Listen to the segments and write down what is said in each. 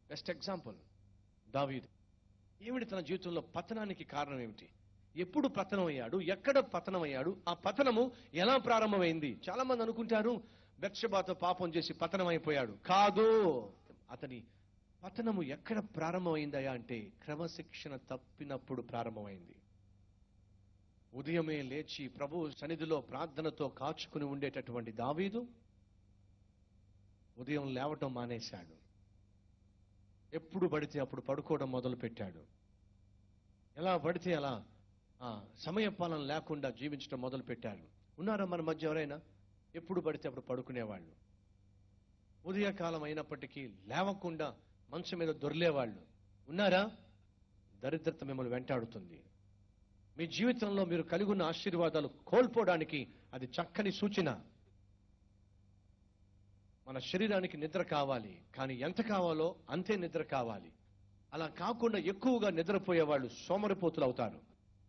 Best example దావీదు ఏమిటి తన జీవితంలో పతనానికి కారణం ఏమిటి ఎప్పుడు పతనం అయ్యాడు ఎక్కడ పతనం అయ్యాడు ఆ పతనము ఎలా ప్రారంభమైంది చాలా మంది అనుకుంటారు బెత్షబాతో పాపం చేసి పతనం అయిపోయాడు కాదు అతని పతనము ఎక్కడ ప్రారంభమైందయా అంటే క్రమశిక్షణ తప్పినప్పుడు ప్రారంభమైంది ఉదయమే లేచి ప్రభు సన్నిధిలో ప్రార్థనతో కాచుకుని ఉండేటటువంటి దావీదు ఉదయం లేవటం మానేశాడు ఎప్పుడు పడితే అప్పుడు పడుకోవడం మొదలు పెట్టాడు ఎలా పడితే అలా ఆ, సమయపాలన లేకుండా జీవించడం మొదలు పెట్టారు ఉన్నారా మన మధ్య ఎవరైనా ఎప్పుడు పడితే అప్పుడు పడుకునేవాళ్ళు ఉదయకాలం అయినప్పటికీ లేవకుండా మంచం మీద దొర్లేవాళ్ళు ఉన్నారా దరిద్రత మిమ్మల్ని వెంటాడుతుంది మీ జీవితంలో మీరు కలిగి ఉన్న ఆశీర్వాదాలు కోల్పోవడానికి అది చక్కని సూచన మన శరీరానికి నిద్ర కావాలి కానీ ఎంత కావాలో అంతే నిద్ర కావాలి అలా కాకుండా ఎక్కువగా నిద్రపోయే వాళ్ళు సోమరిపోతులు అవుతారు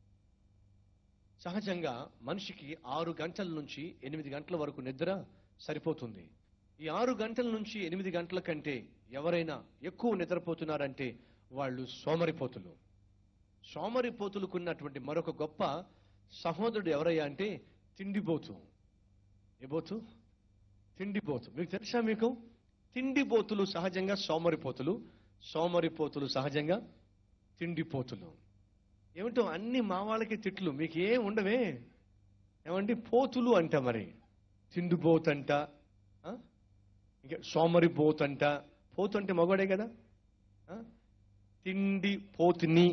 సహజంగా మనిషికి ఆరు గంటల నుంచి ఎనిమిది గంటల వరకు నిద్ర సరిపోతుంది ఈ ఆరు గంటల నుంచి ఎనిమిది గంటల కంటే ఎవరైనా ఎక్కువ నిద్రపోతున్నారంటే వాళ్ళు సోమరిపోతులు సోమరిపోతులకున్నటువంటి మరొక గొప్ప సహోదరుడు ఎవరయ్యా అంటే తిండిపోతు ఏ బోతు తిండిపోతు మీకు తెలుసా మీకు తిండిపోతులు సహజంగా సోమరిపోతులు సోమరిపోతులు సహజంగా తిండిపోతులు ఏమిటో అన్ని మా వాళ్ళకి తిట్లు మీకు ఏం ఉండవే ఏమండి పోతులు అంట మరి తిండిపోతంట ఆ? ఇంకా సోమరి పోతంట పోతు అంటే మగవాడే కదా ఆ? తిండి పోతుని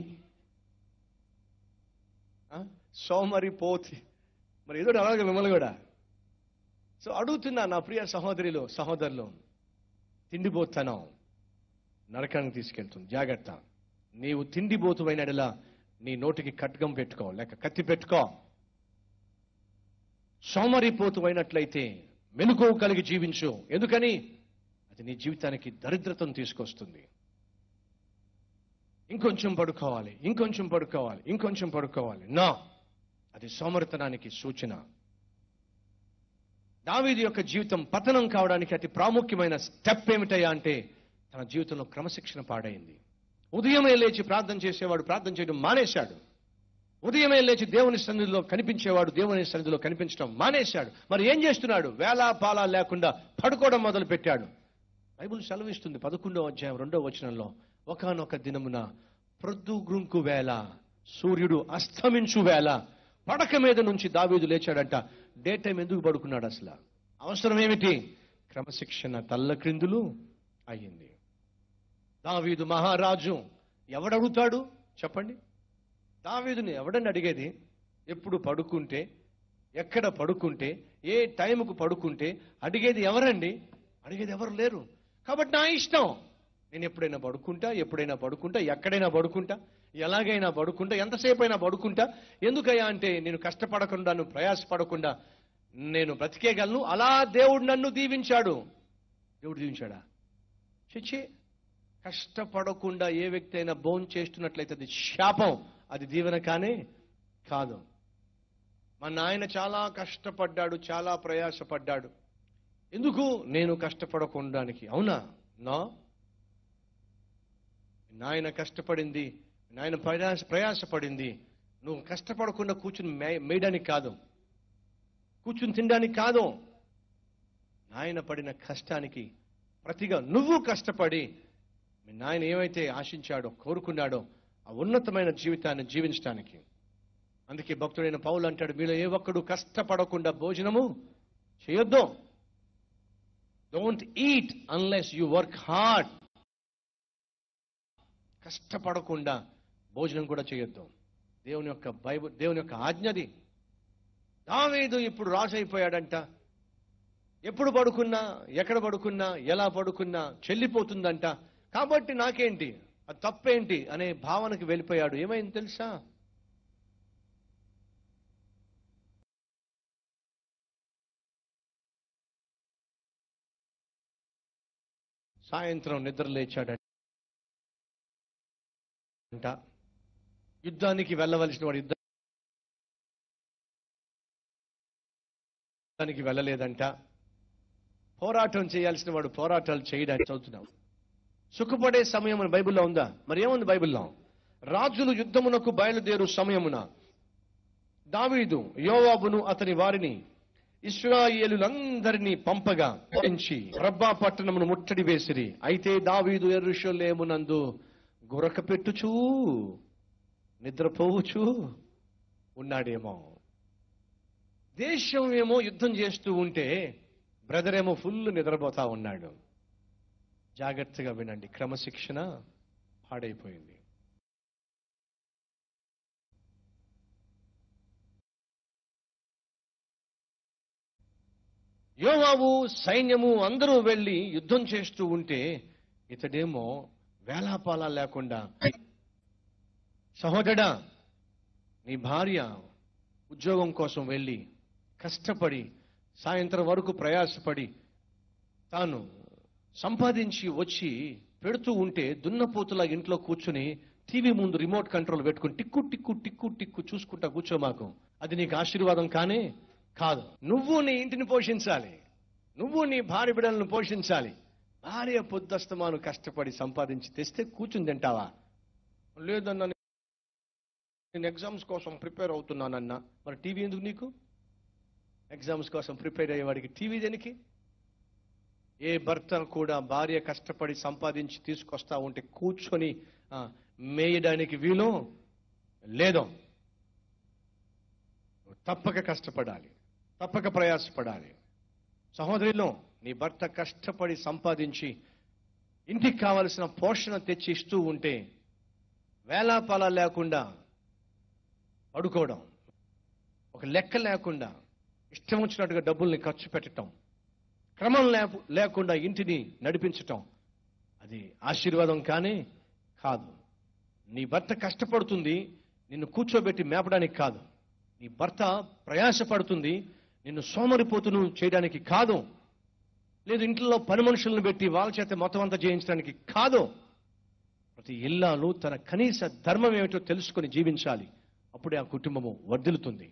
ఆ? సోమరి పోతి మరి ఏదో అలాగే మిమ్మల్ని కూడా సో అడుగుతున్నా నా ప్రియ సహోదరిలో సహోదరులు తిండిపోతాను నరకానికి తీసుకెళ్తుంది జాగ్రత్త నీవు తిండిపోతువైనడలా నీ నోటికి ఖడ్గం పెట్టుకో లేక కత్తి పెట్టుకో సోమరిపోతువైనట్లయితే మెనుకో కలిగి జీవించు ఎందుకని అది నీ జీవితానికి దరిద్రతను తీసుకొస్తుంది ఇంకొంచెం పడుకోవాలి ఇంకొంచెం పడుకోవాలి ఇంకొంచెం పడుకోవాలి నా అది సోమరితనానికి సూచన దావీదు యొక్క జీవితం పతనం కావడానికి అతి ప్రాముఖ్యమైన స్టెప్ ఏమిటయ్యా అంటే తన జీవితంలో క్రమశిక్షణ పాడైంది ఉదయమే లేచి ప్రార్థన చేసేవాడు ప్రార్థన చేయడం మానేశాడు ఉదయమే లేచి దేవుని సన్నిధిలో కనిపించేవాడు దేవుని సన్నిధిలో కనిపించడం మానేశాడు మరి ఏం చేస్తున్నాడు వేలా పాలా లేకుండా పడుకోవడం మొదలు పెట్టాడు బైబుల్ సెలవిస్తుంది పదకొండో అధ్యాయం రెండో వచనంలో ఒకనొక దినమున ప్రొద్దుగ్రుంకు వేళ సూర్యుడు అస్తమించు వేళ పడక మీద నుంచి దావీదు లేచాడంట డే టైం ఎందుకు పడుకున్నాడు అసలు అవసరం ఏమిటి క్రమశిక్షణ తల్ల క్రిందులు అయ్యింది దావీదు మహారాజు ఎవడడుగుతాడు చెప్పండి దావీదుని ఎవడని అడిగేది ఎప్పుడు పడుకుంటే ఎక్కడ పడుకుంటే ఏ టైంకు పడుకుంటే అడిగేది ఎవరండి అడిగేది ఎవరు లేరు కాబట్టి నా ఇష్టం నేను ఎప్పుడైనా పడుకుంటా ఎప్పుడైనా పడుకుంటా ఎక్కడైనా పడుకుంటా ఎలాగైనా పడుకుంటా ఎంతసేపు అయినా పడుకుంటా ఎందుకయ్యా అంటే నేను కష్టపడకుండా నువ్వు ప్రయాసపడకుండా నేను బ్రతికేయగలను అలా దేవుడు నన్ను దీవించాడు దేవుడు దీవించాడా చిచ్చి కష్టపడకుండా ఏ వ్యక్తి అయినా భోజనం చేస్తున్నట్లయితే అది శాపం అది దీవెన కానే కాదు మా నాయన చాలా కష్టపడ్డాడు చాలా ప్రయాసపడ్డాడు ఎందుకు నేను కష్టపడకుండానికి అవునా నా నాయన కష్టపడింది నాయన ప్రయాస ప్రయాసపడింది నువ్వు కష్టపడకుండా కూర్చుని మే- మేయడానికి కాదు కూర్చుని తినడానికి కాదు నాయన పడిన కష్టానికి ప్రతిగా నువ్వు కష్టపడి మీ నాయన ఏమైతే ఆశించాడో కోరుకున్నాడో ఆ ఉన్నతమైన జీవితాన్ని జీవించడానికి అందుకే భక్తుడైన పౌలు అంటాడు మీలో ఏ ఒక్కడు కష్టపడకుండా భోజనము చేయొద్దు don't eat unless you work hard కష్టపడకుండా భోజనం కూడా చేయొద్దు దేవుని యొక్క బైబుల్ దేవుని యొక్క ఆజ్ఞది దావీదు ఇప్పుడు రాజు అయిపోయాడంట ఎప్పుడు పడుకున్నా ఎక్కడ పడుకున్నా ఎలా పడుకున్నా చెల్లిపోతుందంట కాబట్టి నాకేంటి అది తప్పేంటి అనే భావనకి వెళ్ళిపోయాడు ఏమైంది తెలుసా సాయంత్రం నిద్ర లేచాడంట యుద్ధానికి వెళ్ళవలసిన వాడు యుద్ధానికి వెళ్ళలేదంట పోరాటం చేయాల్సిన వాడు పోరాటాలు చేయడానికి చదువుతున్నాం సుఖపడే సమయం అని బైబిల్లో ఉందా మరి ఏముంది బైబిల్లో రాజులు యుద్ధమునకు బయలుదేరు సమయమున దావీదు యోవాబును అతని వారిని ఇస్రాయేలులందరినీ పంపగా పంపించి రబ్బా పట్టణమును ముట్టడి వేసిరి అయితే దావీదు ఎరుషలేమునందు గురక పెట్టుచూ నిద్రపోవుచూ ఉన్నాడేమో దేశం ఏమో యుద్ధం చేస్తూ ఉంటే బ్రదర్ ఏమో ఫుల్ నిద్రపోతా ఉన్నాడు జాగ్రత్తగా వినండి క్రమశిక్షణ పాడైపోయింది యోవాబు సైన్యము అందరూ వెళ్ళి యుద్ధం చేస్తూ ఉంటే ఇతడేమో వేలాపాలా లేకుండా సహోదరా నీ భార్య ఉద్యోగం కోసం వెళ్ళి కష్టపడి సాయంత్రం వరకు ప్రయాసపడి తాను సంపాదించి వచ్చి పెడుతూ ఉంటే దున్నపోతులా ఇంట్లో కూర్చుని టీవీ ముందు రిమోట్ కంట్రోల్ పెట్టుకుని టిక్కు టిక్కు టిక్కు టిక్కు చూసుకుంటా కూర్చో మాకు అది నీకు ఆశీర్వాదం కానే కాదు నువ్వు నీ ఇంటిని పోషించాలి నువ్వు నీ భార్య బిడ్డలను పోషించాలి భార్య పొద్దస్తమాను కష్టపడి సంపాదించి తెస్తే కూర్చుని తింటావా లేదన్నా నేను ఎగ్జామ్స్ కోసం ప్రిపేర్ అవుతున్నానన్నా మరి టీవీ ఎందుకు నీకు ఎగ్జామ్స్ కోసం ప్రిపేర్ అయ్యేవాడికి టీవీ దేనికి ఏ భర్త కూడా భార్య కష్టపడి సంపాదించి తీసుకొస్తా ఉంటే కూర్చొని ఆ, మేయడానికి వీలు లేదో తప్పక కష్టపడాలి తప్పక ప్రయాసపడాలి సహోదరిలో నీ భర్త కష్టపడి సంపాదించి ఇంటికి కావలసిన పోషణ తెచ్చి ఇస్తూ ఉంటే వేలాపాలా లేకుండా పడుకోవడం ఒక లెక్క లేకుండా ఇష్టం వచ్చినట్టుగా డబ్బుల్ని ఖర్చు పెట్టడం క్రమం లేపు లేకుండా ఇంటిని నడిపించటం అది ఆశీర్వాదం కానీ కాదు నీ భర్త కష్టపడుతుంది నిన్ను కూర్చోబెట్టి మేపడానికి కాదు నీ భర్త ప్రయాసపడుతుంది నిన్ను సోమరిపోతును చేయడానికి కాదు లేదు ఇంట్లో పని మనుషులను పెట్టి వాళ్ళ చేత మొత్తం అంతా చేయించడానికి కాదు ప్రతి ఇల్లాలు తన కనీస ధర్మం ఏమిటో తెలుసుకొని జీవించాలి అప్పుడే ఆ కుటుంబము వర్ధిల్లుతుంది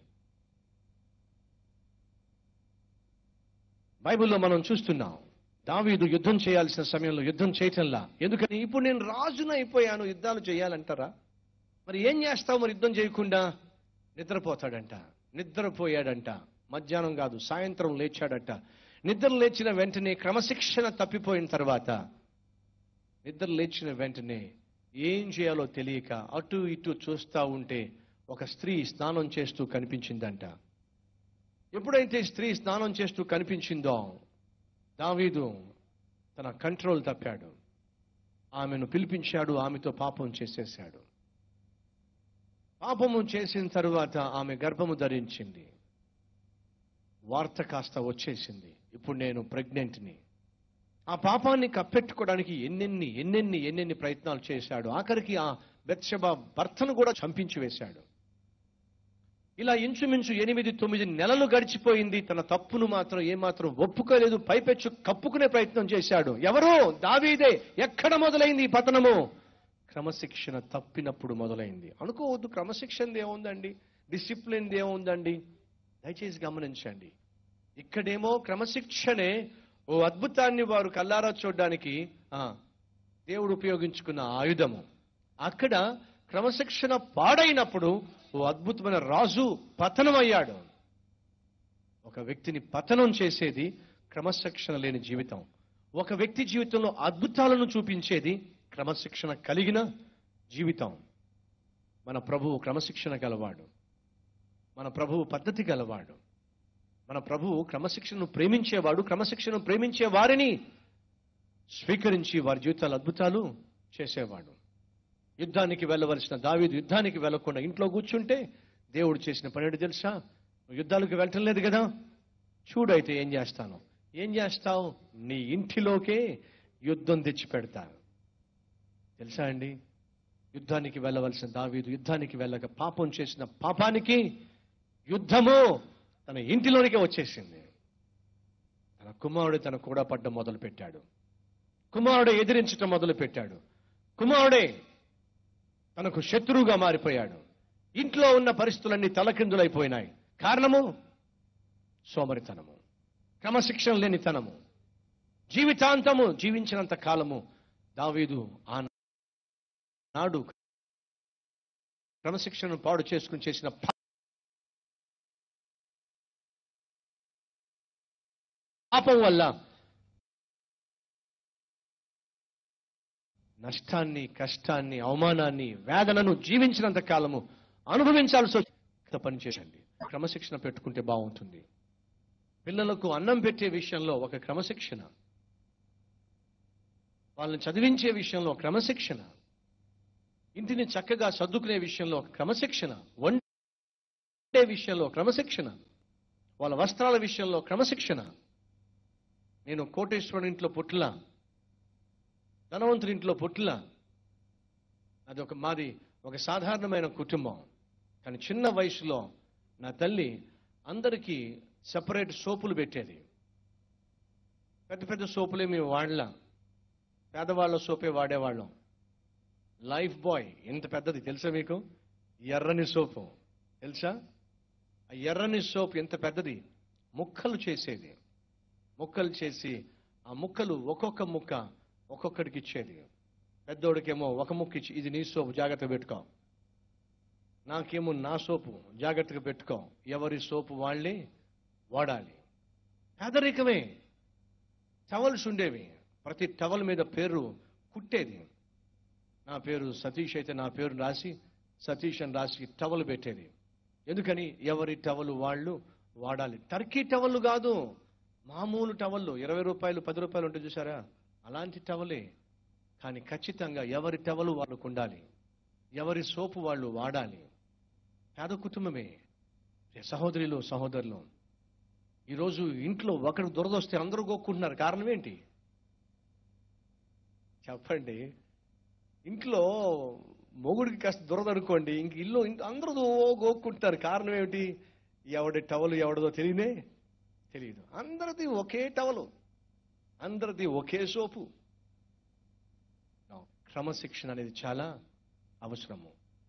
బైబిల్లో మనం చూస్తున్నాం దావీదు యుద్ధం చేయాల్సిన సమయంలో యుద్ధం చేయటంలా ఎందుకని ఇప్పుడు నేను రాజున అయిపోయాను యుద్ధాలు చేయాలంటారా మరి ఏం చేస్తావు మరి యుద్ధం చేయకుండా నిద్రపోతాడంట నిద్రపోయాడంట మధ్యాహ్నం కాదు సాయంత్రం లేచాడట నిద్ర లేచిన వెంటనే క్రమశిక్షణ తప్పిపోయిన తర్వాత నిద్ర లేచిన వెంటనే ఏం చేయాలో తెలియక అటు ఇటు చూస్తా ఉంటే ఒక స్త్రీ స్నానం చేస్తూ కనిపించిందంట ఎప్పుడైతే స్త్రీ స్నానం చేస్తూ కనిపించిందో దావీదు తన కంట్రోల్ తప్పాడు ఆమెను పిలిపించాడు ఆమెతో పాపం చేసేశాడు పాపము చేసిన తరువాత ఆమె గర్భము ధరించింది వార్త కాస్త వచ్చేసింది ఇప్పుడు నేను ప్రెగ్నెంట్ని ఆ పాపాన్ని కప్పెట్టుకోవడానికి ఎన్నెన్ని ఎన్నెన్ని ఎన్నెన్ని ప్రయత్నాలు చేశాడు ఆఖరికి ఆ బెత్షబ భర్తను కూడా చంపించి వేశాడు ఇలా ఇంచుమించు ఎనిమిది తొమ్మిది నెలలు గడిచిపోయింది తన తప్పును మాత్రం ఏమాత్రం ఒప్పుకోలేదు పైపెచ్చు కప్పుకునే ప్రయత్నం చేశాడు ఎవరు దావీదే ఎక్కడ మొదలైంది ఈ పతనము క్రమశిక్షణ తప్పినప్పుడు మొదలైంది అనుకోవద్దు క్రమశిక్షణ ఏముందండి డిసిప్లిన్ ఏముందండి దయచేసి గమనించండి ఇక్కడేమో క్రమశిక్షణే ఓ అద్భుతాన్ని వారు కల్లారా చూడడానికి ఆ, దేవుడు ఉపయోగించుకున్న ఆయుధము అక్కడ క్రమశిక్షణ పాడైనప్పుడు ఓ అద్భుతమైన రాజు పతనం అయ్యాడు ఒక వ్యక్తిని పతనం చేసేది క్రమశిక్షణ లేని జీవితం ఒక వ్యక్తి జీవితంలో అద్భుతాలను చూపించేది క్రమశిక్షణ కలిగిన జీవితం మన ప్రభువు క్రమశిక్షణ గలవాడు మన ప్రభువు పద్ధతి గలవాడు మన ప్రభువు క్రమశిక్షణను ప్రేమించేవాడు క్రమశిక్షణను ప్రేమించే వారిని స్వీకరించి వారి జీవితాలు అద్భుతాలు చేసేవాడు యుద్ధానికి వెళ్ళవలసిన దావీదు యుద్ధానికి వెళ్లకుండా ఇంట్లో కూర్చుంటే దేవుడు చేసిన పని ఏంటో తెలుసా నువ్వు యుద్ధాలకు వెళ్ళటం లేదు కదా చూడైతే ఏం చేస్తాను ఏం చేస్తావు నీ ఇంటిలోకే యుద్ధం తెచ్చి పెడతా తెలుసా అండి యుద్ధానికి వెళ్ళవలసిన దావీదు యుద్ధానికి వెళ్ళక పాపం చేసిన పాపానికి యుద్ధము తన ఇంటిలోనికే వచ్చేసింది తన కుమారుడు తన కూడా పడ్డం మొదలు పెట్టాడు కుమారుడు ఎదిరించటం మొదలు పెట్టాడు కుమారుడే తనకు శత్రువుగా మారిపోయాడు ఇంట్లో ఉన్న పరిస్థితులన్నీ తలకిందులైపోయినాయి కారణము సోమరితనము క్రమశిక్షణ లేనితనము జీవితాంతము జీవించినంత కాలము దావీదు ఆనాడు క్రమశిక్షణను పాడు చేసుకుని చేసిన పాపం వల్ల నష్టాన్ని కష్టాన్ని అవమానాన్ని వేదనను జీవించినంత కాలము అనుభవించాల్సి వచ్చి పనిచేసండి క్రమశిక్షణ పెట్టుకుంటే బాగుంటుంది పిల్లలకు అన్నం పెట్టే విషయంలో ఒక క్రమశిక్షణ వాళ్ళని చదివించే విషయంలో క్రమశిక్షణ ఇంటిని చక్కగా సర్దుకునే విషయంలో ఒక క్రమశిక్షణ వండే విషయంలో క్రమశిక్షణ వాళ్ళ వస్త్రాల విషయంలో క్రమశిక్షణ నేను కోటేశ్వరుడి ఇంట్లో పుట్ల ధనవంతుడి ఇంట్లో పుట్ల అది ఒక మాది ఒక సాధారణమైన కుటుంబం కానీ చిన్న వయసులో నా తల్లి అందరికీ సెపరేట్ సోపులు పెట్టేది పెద్ద పెద్ద సోపులే మేము వాడలా పేదవాళ్ళ సోపే వాడేవాళ్ళం లైఫ్ బాయ్ ఎంత పెద్దది తెలుసా మీకు ఎర్రని సోపు తెలుసా ఆ ఎర్రని సోప్ ఎంత పెద్దది ముక్కలు చేసేది ముక్కలు చేసి ఆ ముక్కలు ఒక్కొక్క ముక్క ఒక్కొక్కడికి ఇచ్చేది పెద్దోడికేమో ఒక ముక్క ఇచ్చి ఇది నీ సోపు జాగ్రత్తగా పెట్టుకో నాకేమో నా సోపు జాగ్రత్తగా పెట్టుకో ఎవరి సోపు వాళ్ళే వాడాలి పేదరికమే టవల్స్ ఉండేవి ప్రతి టవల్ మీద పేరు కుట్టేది నా పేరు సతీష్ అయితే నా పేరు రాసి సతీష్ అని రాసి టవల్ పెట్టేది ఎందుకని ఎవరి టవలు వాళ్ళు వాడాలి టర్కీ టవల్ కాదు మామూలు టవల్లు ఇరవై రూపాయలు పది రూపాయలు ఉంటే చూసారా అలాంటి టవలే కానీ ఖచ్చితంగా ఎవరి టవలు వాళ్ళకు ఉండాలి ఎవరి సోపు వాళ్ళు వాడాలి పేద కుటుంబమే సహోదరులు సహోదరులు ఈరోజు ఇంట్లో ఒకరు దురదొస్తే అందరూ గోక్కుంటున్నారు కారణం ఏంటి చెప్పండి ఇంట్లో మొగుడికి కాస్త దురద అనుకోండి ఇంక ఇల్లు ఇంక అందరూ ఓ గోక్కుంటారు కారణం ఏమిటి ఎవడి టవలు ఎవడదో తెలియనే తెలియదు అందరిది ఒకే టవలు అందరిది ఒకే సోపు క్రమశిక్షణ అనేది చాలా అవసరము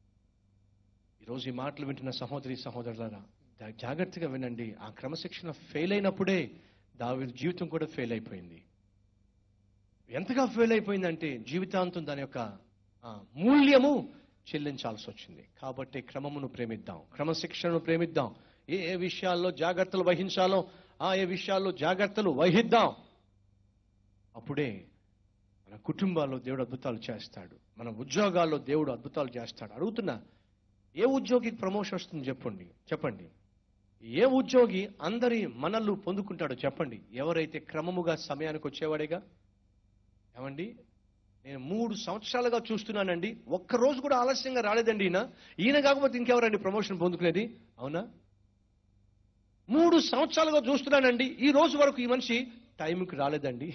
ఈరోజు ఈ మాటలు వింటున్న సహోదరి సహోదరులారా జా- జాగ్రత్తగా వినండి ఆ క్రమశిక్షణ ఫెయిల్ అయినప్పుడే దావి జీవితం కూడా ఫెయిల్ అయిపోయింది ఎంతగా ఫెయిల్ అయిపోయిందంటే జీవితాంతం దాని యొక్క ఆ, మూల్యము చెల్లించాల్సి వచ్చింది కాబట్టి క్రమమును ప్రేమిద్దాం క్రమశిక్షణను ప్రేమిద్దాం ఏ ఏ విషయాల్లో జాగ్రత్తలు వహించాలో ఆ ఏ విషయాల్లో జాగ్రత్తలు వహిద్దాం అప్పుడే మన కుటుంబాల్లో దేవుడు అద్భుతాలు చేస్తాడు మన ఉద్యోగాల్లో దేవుడు అద్భుతాలు చేస్తాడు అడుగుతున్నా ఏ ఉద్యోగికి ప్రమోషన్ వస్తుంది చెప్పండి చెప్పండి ఏ ఉద్యోగి అందరి మనల్ని పొందుకుంటాడో చెప్పండి ఎవరైతే క్రమముగా సమయానికి వచ్చేవాడేగా ఏమండి నేను మూడు సంవత్సరాలుగా చూస్తున్నానండి ఒక్క రోజు కూడా ఆలస్యంగా రాలేదండి ఈయన ఈయన కాకపోతే ఇంకెవరండి ప్రమోషన్ పొందుకునేది అవునా మూడు సంవత్సరాలుగా చూస్తున్నానండి ఈ రోజు వరకు ఈ మనిషి టైంకి రాలేదండి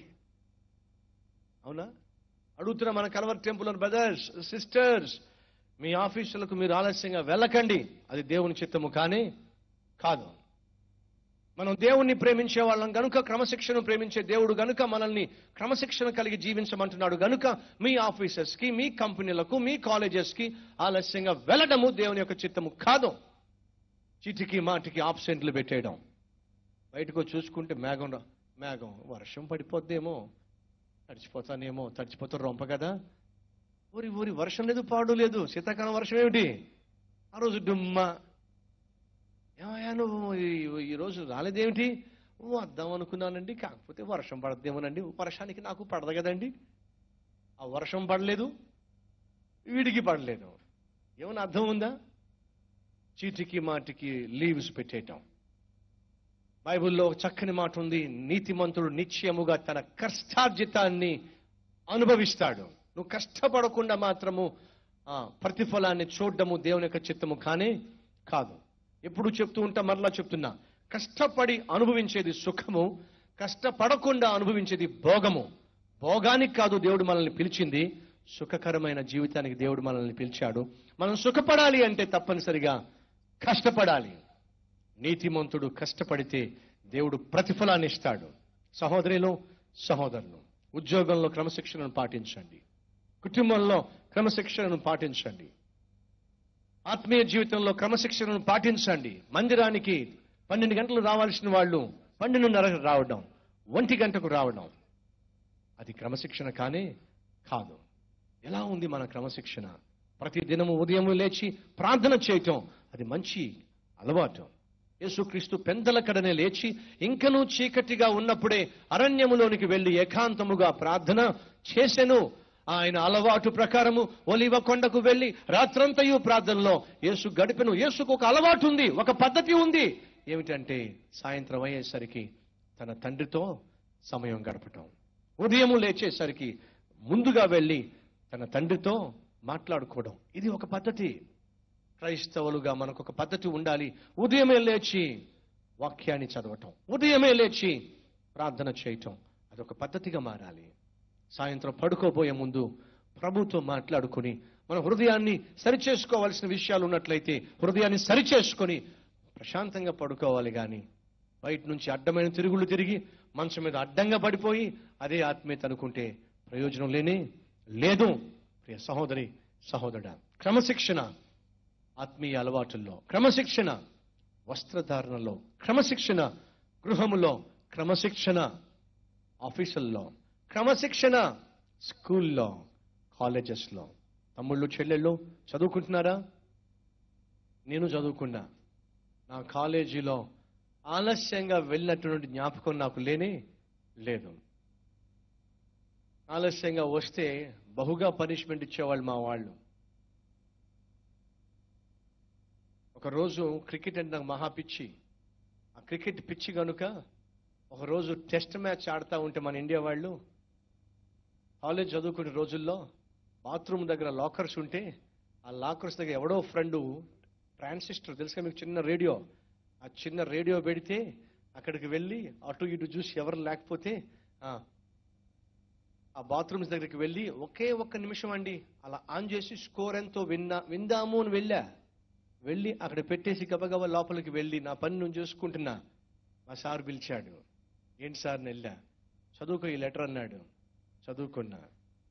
అవునా అడుగుతున్నా మన కలవర్ టెంపుల్ బ్రదర్స్ సిస్టర్స్ మీ ఆఫీసులకు మీరు ఆలస్యంగా వెళ్ళకండి అది దేవుని చిత్తము కానీ కాదు మనం దేవుణ్ణి ప్రేమించే వాళ్ళం గనుక క్రమశిక్షణ ప్రేమించే దేవుడు గనుక మనల్ని క్రమశిక్షణ కలిగి జీవించమంటున్నాడు గనుక మీ ఆఫీసర్స్ కి మీ కంపెనీలకు మీ కాలేజెస్ కి ఆలస్యంగా వెళ్ళడము దేవుని యొక్క చిత్తము కాదు చీటికి మాటికి ఆబ్సెంట్లు పెట్టేయడం బయటకు వచ్చి చూసుకుంటే మేఘం రా- మేఘం వర్షం పడిపోద్దేమో తడిచిపోతానేమో తడిచిపోతే రొంప కదా ఊరి ఊరి వర్షం లేదు పాడు లేదు శీతాకాలం వర్షం ఏమిటి ఆ రోజు డుమ్మ ఏమయ్యా నువ్వు ఈ- ఈ రోజు రాలేదేమిటి వద్దాం అనుకున్నానండి కాకపోతే వర్షం పడద్దేమోనండి వర్షానికి నాకు పడదు కదండి ఆ వర్షం పడలేదు వీడికి పడలేదు ఏమైనా అర్థం ఉందా చీటికి మాటికి లీవ్స్ పెట్టేయటం బైబిల్లో ఒక చక్కని మాట ఉంది నీతిమంతుడు నిశ్చయముగా తన కష్టార్జితాన్ని అనుభవిస్తాడు నువ్వు కష్టపడకుండా మాత్రము ఆ, ప్రతిఫలాన్ని చూడడము దేవుని యొక్క చిత్తము కానే కాదు ఎప్పుడు చెప్తూ ఉంటా మరలా చెప్తున్నా కష్టపడి అనుభవించేది సుఖము కష్టపడకుండా అనుభవించేది భోగము భోగానికి కాదు దేవుడు మనల్ని పిలిచింది సుఖకరమైన జీవితానికి దేవుడు మనల్ని పిలిచాడు మనం సుఖపడాలి అంటే తప్పనిసరిగా కష్టపడాలి నీతిమంతుడు కష్టపడితే దేవుడు ప్రతిఫలాన్ని ఇస్తాడు సహోదరులు సహోదరులు ఉద్యోగంలో క్రమశిక్షణను పాటించండి కుటుంబంలో క్రమశిక్షణను పాటించండి ఆత్మీయ జీవితంలో క్రమశిక్షణను పాటించండి మందిరానికి పన్నెండు గంటలు రావాల్సిన వాళ్ళు పన్నెండున్నరకు రావడం ఒంటి గంటకు రావడం అది క్రమశిక్షణ కానీ కాదు ఎలా ఉంది మన క్రమశిక్షణ ప్రతి దినము ఉదయం లేచి ప్రార్థన చేయటం అది మంచి అలవాటు యేసుక్రీస్తు పెందల కడనే లేచి ఇంకనూ చీకటిగా ఉన్నప్పుడే అరణ్యములోనికి వెళ్లి ఏకాంతముగా ప్రార్థన చేసెను ఆయన అలవాటు ప్రకారము ఒలివ కొండకు వెళ్లి రాత్రంతయు ప్రార్థనలో యేసు గడిపెను యేసుకు ఒక అలవాటు ఉంది ఒక పద్ధతి ఉంది ఏమిటంటే సాయంత్రం అయ్యేసరికి తన తండ్రితో సమయం గడపటం ఉదయము లేచేసరికి ముందుగా వెళ్ళి తన తండ్రితో మాట్లాడుకోవడం ఇది ఒక పద్ధతి క్రైస్తవులుగా మనకు ఒక పద్ధతి ఉండాలి ఉదయమే లేచి వాక్యాన్ని చదవటం ఉదయమే లేచి ప్రార్థన చేయటం అదొక పద్ధతిగా మారాలి సాయంత్రం పడుకోబోయే ముందు ప్రభుతో మాట్లాడుకుని మన హృదయాన్ని సరిచేసుకోవాల్సిన విషయాలు ఉన్నట్లయితే హృదయాన్ని సరిచేసుకొని ప్రశాంతంగా పడుకోవాలి కానీ బయట నుంచి అడ్డమైన తిరుగులు తిరిగి మంచం మీద అడ్డంగా పడిపోయి అదే ఆత్మీయత అనుకుంటే ప్రయోజనం లేనే లేదు ప్రియ సహోదరి సహోదరుడా క్రమశిక్షణ ఆత్మీయ అలవాటుల్లో క్రమశిక్షణ వస్త్రధారణలో క్రమశిక్షణ గృహములో క్రమశిక్షణ ఆఫీసుల్లో క్రమశిక్షణ స్కూల్లో కాలేజెస్లో తమ్ముళ్ళు చెల్లెళ్ళు చదువుకుంటున్నారా నేను చదువుకున్నా నా కాలేజీలో ఆలస్యంగా వెళ్ళినటువంటి జ్ఞాపకం నాకు లేనే లేదు ఆలస్యంగా వస్తే బహుగా పనిష్మెంట్ ఇచ్చేవాళ్ళు మా వాళ్ళు ఒకరోజు క్రికెట్ అంటే నాకు మహా పిచ్చి ఆ క్రికెట్ పిచ్చి కనుక ఒకరోజు టెస్ట్ మ్యాచ్ ఆడుతూ ఉంటే మన ఇండియా వాళ్ళు కాలేజ్ చదువుకునే రోజుల్లో బాత్రూమ్ దగ్గర లాకర్స్ ఉంటే ఆ లాకర్స్ దగ్గర ఎవడో ఫ్రెండ్ ట్రాన్సిస్టర్ తెలుసుగా మీకు చిన్న రేడియో ఆ చిన్న రేడియో పెడితే అక్కడికి వెళ్ళి అటు ఇటు చూసి ఎవరు లేకపోతే ఆ, ఆ బాత్రూమ్స్ దగ్గరికి వెళ్ళి ఒకే ఒక్క నిమిషం అండి అలా ఆన్ చేసి స్కోర్ ఎంతో విన్నా విందాము అని వెళ్ళా వెళ్ళి అక్కడ పెట్టేసి గబగబా లోపలికి వెళ్ళి నా పని నేను చూసుకుంటున్నా మా సార్ పిలిచాడు ఏంటి సార్ అని వెళ్ళా చదువుకో ఈ లెటర్ అన్నాడు చదువుకున్నా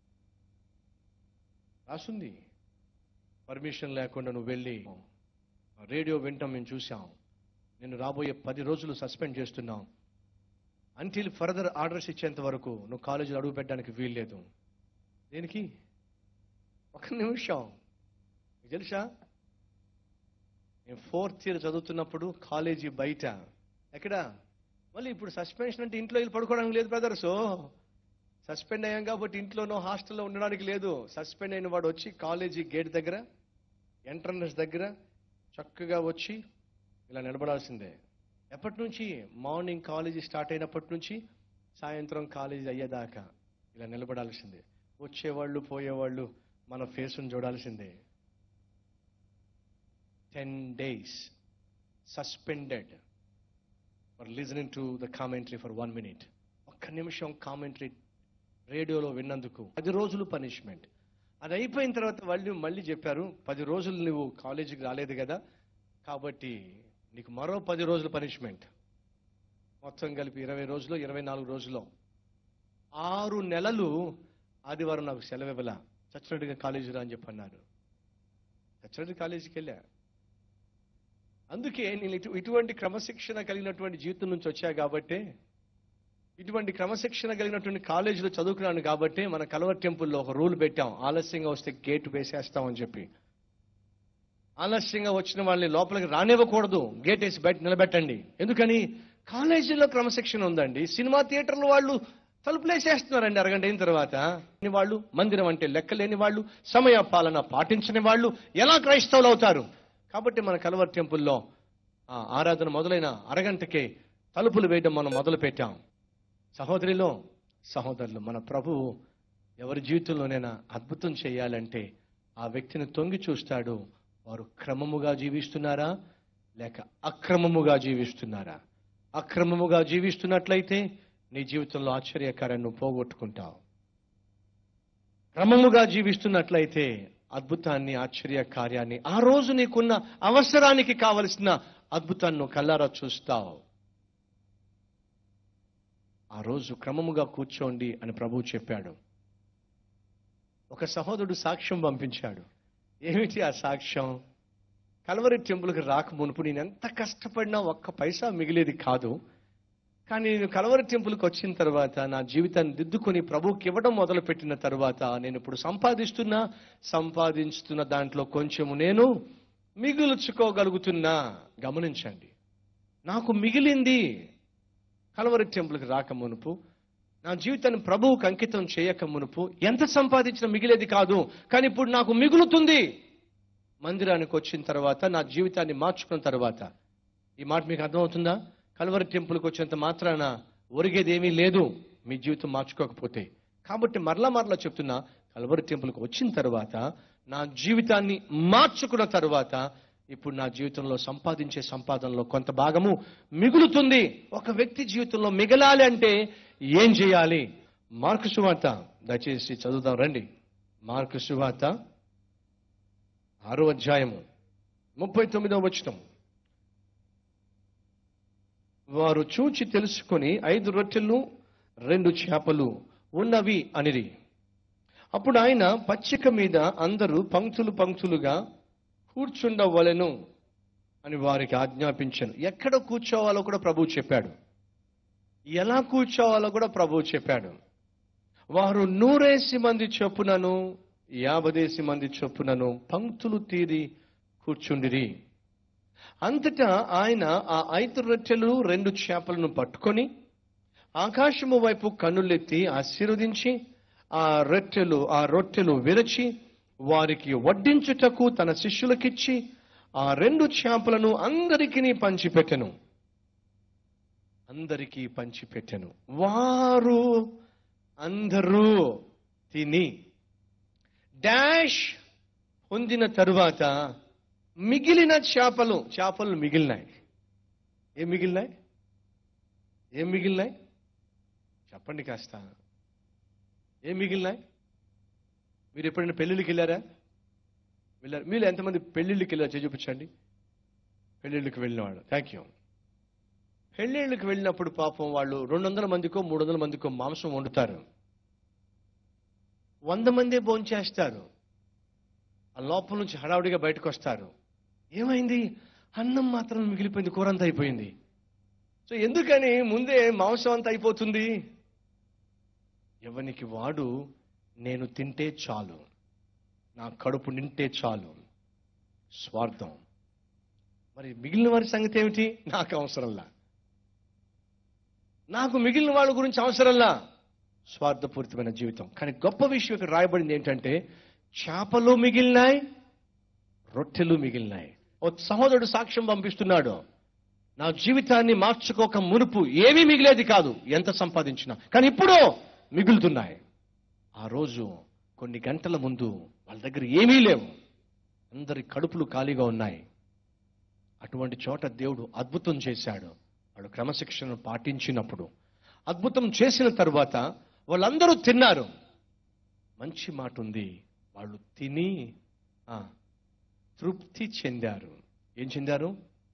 రాసుంది పర్మిషన్ లేకుండా నువ్వు వెళ్ళి రేడియో వింటాం మేము చూసాం నేను రాబోయే పది రోజులు సస్పెండ్ చేస్తున్నాం అంటిల్ ఫర్దర్ ఆర్డర్స్ ఇచ్చేంత వరకు నువ్వు కాలేజీలో అడుగు పెట్టడానికి వీల్లేదు దేనికి ఒక నిమిషం మీకు తెలుసా నేను ఫోర్త్ ఇయర్ చదువుతున్నప్పుడు కాలేజీ బయట ఎక్కడ మళ్ళీ ఇప్పుడు సస్పెన్షన్ అంటే ఇంట్లో వెళ్ళి పడుకోవడానికి లేదు బ్రదర్స్ సస్పెండ్ అయ్యాం కాబట్టి ఇంట్లోనో హాస్టల్లో ఉండడానికి లేదు సస్పెండ్ అయిన వాడు వచ్చి కాలేజీ గేట్ దగ్గర ఎంట్రన్స్ దగ్గర చక్కగా వచ్చి ఇలా నిలబడాల్సిందే ఎప్పటి నుంచి మార్నింగ్ కాలేజీ స్టార్ట్ అయినప్పటి నుంచి సాయంత్రం కాలేజీ అయ్యేదాకా ఇలా నిలబడాల్సిందే వచ్చేవాళ్ళు పోయేవాళ్ళు మన ఫేస్ను చూడాల్సిందే ten days suspended for listening to the commentary for one minute ఒక్క నిమిషం కామెంటరీ రేడియోలో విన్నందుకు పది రోజులు పనిష్మెంట్ అది అయిపోయిన తర్వాత వాళ్ళు మళ్ళీ చెప్పారు పది రోజులు నువ్వు కాలేజీకి రాలేదు కదా కాబట్టి నీకు మరో పది రోజులు పనిష్మెంట్ మొత్తం కలిపి ఇరవై రోజులు ఇరవై నాలుగు రోజులు ఆరు నెలలు ఆదివారం నాకు సెలవు ఇవ్వలా చచ్చినట్టుగా కాలేజీ రా అని చెప్పి అన్నారు చచ్చినట్టు కాలేజీకి వెళ్ళా అందుకే నేను ఇటు ఇటువంటి క్రమశిక్షణ కలిగినటువంటి జీవితం నుంచి వచ్చా కాబట్టి ఇటువంటి క్రమశిక్షణ కలిగినటువంటి కాలేజీలో చదువుకున్నాను కాబట్టి మన కలవర్ టెంపుల్లో ఒక రూల్ పెట్టాం ఆలస్యంగా వస్తే గేట్ వేసేస్తామని చెప్పి ఆలస్యంగా వచ్చిన వాళ్ళని లోపలికి రానివ్వకూడదు గేట్ వేసి బయట నిలబెట్టండి ఎందుకని కాలేజీలో క్రమశిక్షణ ఉందండి సినిమా థియేటర్లో వాళ్ళు తలుపులేసేస్తున్నారండి అరగంట అయిన తర్వాత లేని వాళ్ళు మందిరం అంటే లెక్కలేని వాళ్ళు సమయ పాలన పాటించని వాళ్ళు ఎలా క్రైస్తవులు అవుతారు కాబట్టి మన కలవర్ టెంపుల్లో ఆ ఆరాధన మొదలైన అరగంటకే తలుపులు వేయడం మనం మొదలు పెట్టాం సహోదరిలో సహోదరులు మన ప్రభువు ఎవరి జీవితంలోనైనా అద్భుతం చేయాలంటే ఆ వ్యక్తిని తొంగి చూస్తాడు వారు క్రమముగా జీవిస్తున్నారా లేక అక్రమముగా జీవిస్తున్నారా అక్రమముగా జీవిస్తున్నట్లయితే నీ జీవితంలో ఆశ్చర్యకార్యాన్ని నువ్వు పోగొట్టుకుంటావు క్రమముగా జీవిస్తున్నట్లయితే అద్భుతాన్ని ఆశ్చర్య కార్యాన్ని ఆ రోజు నీకున్న అవసరానికి కావలసిన అద్భుతాన్ని నువ్వు కల్లారా చూస్తావు ఆ రోజు క్రమముగా కూర్చోండి అని ప్రభువు చెప్పాడు ఒక సహోదరుడు సాక్ష్యం పంపించాడు ఏమిటి ఆ సాక్ష్యం కలవరి టెంపుల్కి రాక మునుపు నేను ఎంత కష్టపడినా ఒక్క పైసా మిగిలేది కాదు కానీ నేను కలవరి టెంపుల్కి వచ్చిన తర్వాత నా జీవితాన్ని దిద్దుకొని ప్రభువుకి ఇవ్వడం మొదలుపెట్టిన తర్వాత నేను ఇప్పుడు సంపాదిస్తున్నా సంపాదించుతున్న దాంట్లో కొంచెము నేను మిగుల్చుకోగలుగుతున్నా గమనించండి నాకు మిగిలింది కలవరి టెంపుల్కి రాక మునుపు నా జీవితాన్ని ప్రభువుకు అంకితం చేయక మునుపు ఎంత సంపాదించినా మిగిలేది కాదు కానీ ఇప్పుడు నాకు మిగులుతుంది మందిరానికి వచ్చిన తర్వాత నా జీవితాన్ని మార్చుకున్న తర్వాత ఈ మాట మీకు అర్థమవుతుందా కలవరి టెంపుల్కి వచ్చినంత మాత్రాన ఒరిగేది ఏమీ లేదు మీ జీవితం మార్చుకోకపోతే కాబట్టి మరలా మరలా చెప్తున్నా కలవరి టెంపుల్కి వచ్చిన తర్వాత నా జీవితాన్ని మార్చుకున్న తర్వాత ఇప్పుడు నా జీవితంలో సంపాదించే సంపాదనలో కొంత భాగము మిగులుతుంది ఒక వ్యక్తి జీవితంలో మిగలాలి అంటే ఏం చేయాలి మార్కు సువార్త దయచేసి చదువుదాం రండి మార్కు సువార్త ఆరో అధ్యాయము ముప్పై తొమ్మిదవ వచనం వారు చూచి తెలుసుకొని ఐదు రొట్టెలు రెండు చేపలు ఉన్నవి అనిరి అప్పుడు ఆయన పచ్చిక మీద అందరూ పంక్తులు పంక్తులుగా కూర్చుండవలెను అని వారికి ఆజ్ఞాపించాను ఎక్కడ కూర్చోవాలో కూడా ప్రభువు చెప్పాడు ఎలా కూర్చోవాలో కూడా ప్రభువు చెప్పాడు వారు నూరేసి మంది చొప్పునను యాభదేసి మంది చొప్పునను పంక్తులు తీరి కూర్చుండిరి అంతటా ఆయన ఆ ఐదు రొట్టెలు రెండు చేపలను పట్టుకొని ఆకాశము వైపు కన్నులెత్తి ఆశీర్వదించి ఆ రొట్టెలు ఆ రొట్టెలు విరచి వారికి వడ్డించుటకు తన శిష్యులకిచ్చి ఆ రెండు చేపలను అందరికీ పంచిపెట్టెను అందరికీ పంచిపెట్టెను వారు అందరూ తిని డాష్ పొందిన తరువాత మిగిలిన చేపలు చేపలు మిగిలినాయి ఏం మిగిలినాయి ఏం మిగిలినాయి చెప్పండి కాస్త ఏం మిగిలినాయి మీరు ఎప్పుడైనా పెళ్ళిళ్ళకి వెళ్ళారా వెళ్ళారు మీరు ఎంతమంది పెళ్ళిళ్ళకి వెళ్ళారు చేయి చూపించండి పెళ్ళిళ్ళకి వెళ్ళినవాడు థ్యాంక్ యూ పెళ్ళిళ్ళకి వెళ్ళినప్పుడు పాపం వాళ్ళు రెండు వందల మందికో మూడు వందల మందికో మాంసం వండుతారు వంద మందే భోంచేస్తారు ఆ లోపల నుంచి హడావుడిగా బయటకు వస్తారు ఏమైంది అన్నం మాత్రం మిగిలిపోయింది కూర అంతా అయిపోయింది సో ఎందుకని ముందే మాంసం అంతా అయిపోతుంది ఎవనికి వాడు నేను తింటే చాలు నా కడుపు నింటే చాలు స్వార్థం మరి మిగిలిన వారి సంగతి ఏమిటి నాకు అవసరంలా నాకు మిగిలిన వాళ్ళ గురించి అవసరంలా స్వార్థపూరితమైన జీవితం కానీ గొప్ప విషయం ఇక్కడ రాయబడింది ఏంటంటే చేపలు మిగిలినాయి రొట్టెలు మిగిలినాయి ఓ సహోదరుడు సాక్ష్యం పంపిస్తున్నాడు నా జీవితాన్ని మార్చుకోక మునుపు ఏమీ మిగిలేది కాదు ఎంత సంపాదించినా కానీ ఇప్పుడు మిగులుతున్నాయి ఆ రోజు కొన్ని గంటల ముందు వాళ్ళ దగ్గర ఏమీ లేవు అందరి కడుపులు ఖాళీగా ఉన్నాయి అటువంటి చోట దేవుడు అద్భుతం చేశాడు వాడు క్రమశిక్షణను పాటించినప్పుడు అద్భుతం చేసిన తరువాత వాళ్ళందరూ తిన్నారు మంచి మాట ఉంది వాళ్ళు తిని ఆ, తృప్తి చెందారు ఏం చెందారు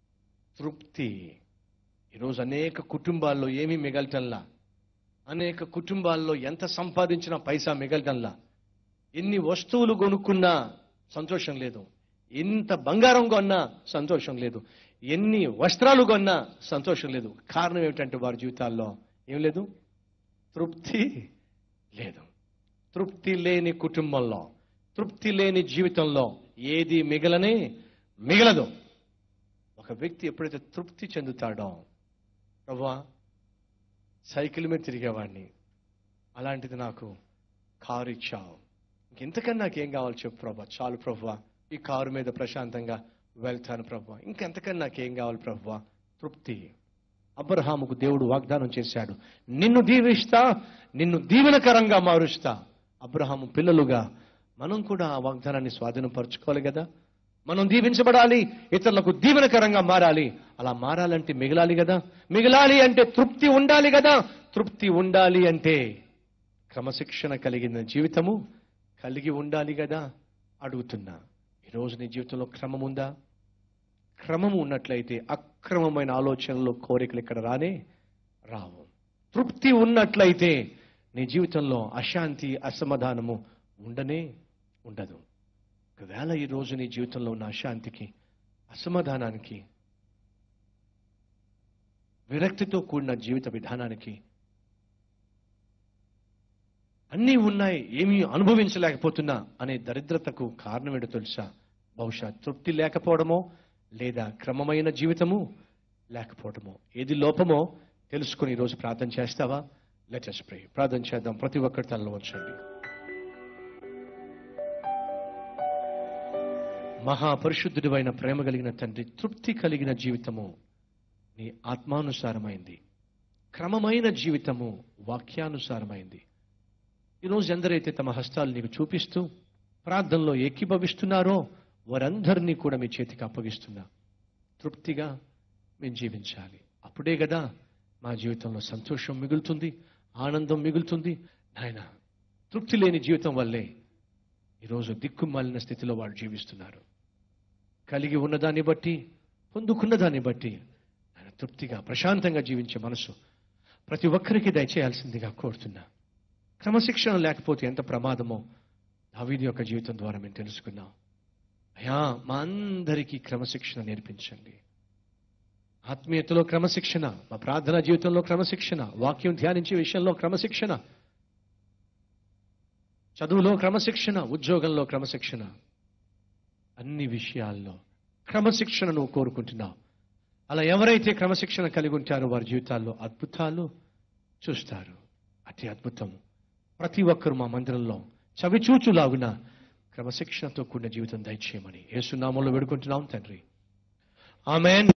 తృప్తి ఈరోజు అనేక కుటుంబాల్లో ఏమీ మిగలటంలా అనేక కుటుంబాల్లో ఎంత సంపాదించినా పైసా మిగలటంలా ఎన్ని వస్తువులు కొనుక్కున్నా సంతోషం లేదు ఎంత బంగారం కొన్నా సంతోషం లేదు ఎన్ని వస్త్రాలు కొన్నా సంతోషం లేదు కారణం ఏమిటంటే వారి జీవితాల్లో ఏం లేదు తృప్తి లేదు తృప్తి లేని కుటుంబంలో తృప్తి లేని జీవితంలో ఏది మిగలనే మిగలదు ఒక వ్యక్తి ఎప్పుడైతే తృప్తి చెందుతాడో ప్రభా సైకిల్ మీద తిరిగేవాడిని అలాంటిది నాకు కారు ఇచ్చావు ఇంకెంతకన్నా నాకేం కావాలి చెప్పు ప్రభా చాలు ప్రభా ఈ కారు మీద ప్రశాంతంగా వెళ్తాను ప్రభా ఇంకెంతకన్నా నాకేం కావాలి ప్రభా తృప్తి అబ్రహాముకు దేవుడు వాగ్దానం చేశాడు నిన్ను దీవిస్తా నిన్ను దీవెనకరంగా మారుస్తా అబ్రహాము పిల్లలుగా మనం కూడా ఆ వాగ్దానాన్ని స్వాధీనపరచుకోవాలి కదా మనం దీవించబడాలి ఇతరులకు దీవెనకరంగా మారాలి అలా మారాలంటే మిగలాలి కదా మిగలాలి అంటే తృప్తి ఉండాలి కదా తృప్తి ఉండాలి అంటే క్రమశిక్షణ కలిగిన జీవితము కలిగి ఉండాలి కదా అడుగుతున్నా ఈరోజు నీ జీవితంలో క్రమం ఉందా క్రమం ఉన్నట్లయితే అక్రమమైన ఆలోచనలు కోరికలు ఇక్కడ రానే రావు తృప్తి ఉన్నట్లయితే నీ జీవితంలో అశాంతి అసమాధానము ఉండనే ఉండదు ఒకవేళ ఈ రోజు నీ జీవితంలో ఉన్న అశాంతికి అసమాధానానికి విరక్తితో కూడిన జీవిత విధానానికి అన్నీ ఉన్నాయి ఏమీ అనుభవించలేకపోతున్నా అనే దరిద్రతకు కారణం ఏంటో తెలుసా బహుశా తృప్తి లేకపోవడమో లేదా క్రమమైన జీవితము లేకపోవడమో ఏది లోపమో తెలుసుకుని ఈరోజు ప్రార్థన చేస్తావా లెటెస్ ప్రే ప్రార్థన చేద్దాం ప్రతి ఒక్కరి తలలో వచ్చండి మహాపరిశుద్ధుడివైన ప్రేమ కలిగిన తండ్రి తృప్తి కలిగిన జీవితము నీ ఆత్మానుసారమైంది క్రమమైన జీవితము వాక్యానుసారమైంది ఈరోజు ఎందరైతే తమ హస్తాలు నీకు చూపిస్తూ ప్రార్థనలో ఏకీభవిస్తున్నారో వారందరినీ కూడా మీ చేతికి అప్పగిస్తున్నా తృప్తిగా మేము జీవించాలి అప్పుడే కదా మా జీవితంలో సంతోషం మిగులుతుంది ఆనందం మిగులుతుంది నాయన తృప్తి లేని జీవితం వల్లే ఈరోజు దిక్కుమాలిన స్థితిలో వాళ్ళు జీవిస్తున్నారు కలిగి ఉన్నదాన్ని బట్టి పొందుకున్న దాన్ని బట్టి ఆయన తృప్తిగా ప్రశాంతంగా జీవించే మనసు ప్రతి ఒక్కరికి దయచేయాల్సిందిగా కోరుతున్నా క్రమశిక్షణ లేకపోతే ఎంత ప్రమాదమో దావీది యొక్క జీవితం ద్వారా మేము తెలుసుకున్నాం అయా మా అందరికీ క్రమశిక్షణ నేర్పించండి ఆత్మీయతలో క్రమశిక్షణ మా ప్రార్థనా జీవితంలో క్రమశిక్షణ వాక్యం ధ్యానించే విషయంలో క్రమశిక్షణ చదువులో క్రమశిక్షణ ఉద్యోగంలో క్రమశిక్షణ అన్ని విషయాల్లో క్రమశిక్షణను కోరుకుంటున్నాం అలా ఎవరైతే క్రమశిక్షణ కలిగి ఉంటారో వారి జీవితాల్లో అద్భుతాలు చూస్తారు అతి అద్భుతం ప్రతి ఒక్కరు మా మందిరంలో చవిచూచులాగున క్రమశిక్షణతో కూడిన జీవితం దయచేయమని యేసునామంలో వేడుకుంటున్నాం తండ్రి ఆమెన్